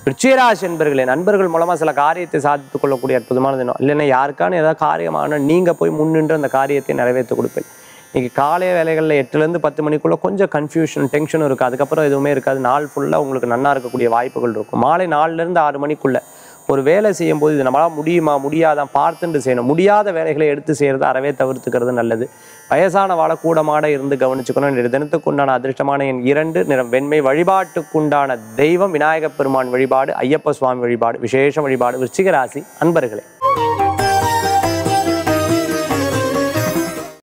விருச்சிகராசி என்பர்களே நண்பர்கள் மூலமாக சில காரியத்தை சாதித்துக் கொள்ளக்கூடிய அற்புதமான தினம் இல்லைன்னா யாருக்கான ஏதாவது காரியமான நீங்கள் போய் முன்னின்று அந்த காரியத்தை நிறைவேற்றி கொடுப்பேன் இன்னைக்கு காலை வேலைகளில் எட்டுலேருந்து பத்து மணிக்குள்ளே கொஞ்சம் கன்ஃபியூஷன் டென்ஷனும் இருக்குது அதுக்கப்புறம் எதுவுமே இருக்காது நாள் ஃபுல்லாக உங்களுக்கு நன்னா இருக்கக்கூடிய வாய்ப்புகள் இருக்கும் மாலை நாலுலேருந்து ஆறு மணிக்குள்ளே ஒரு வேலை செய்யும்போது இது நம்மளால் முடியுமா முடியாதான் பார்த்துட்டு செய்யணும் முடியாத வேலைகளை எடுத்து செய்கிறது அறவே தவிர்த்துக்கிறது நல்லது வயசான வாழ கூடமாட இருந்து கவனிச்சுக்கணும் இன்றைய தினத்துக்கு உண்டான அதிர்ஷ்டமான என் இரண்டு நிறம் வெண்மை வழிபாட்டுக்குண்டான தெய்வம் விநாயகப் பெருமான் வழிபாடு ஐயப்ப சுவாமி வழிபாடு விசேஷ வழிபாடு விருச்சிக ராசி அன்பர்களே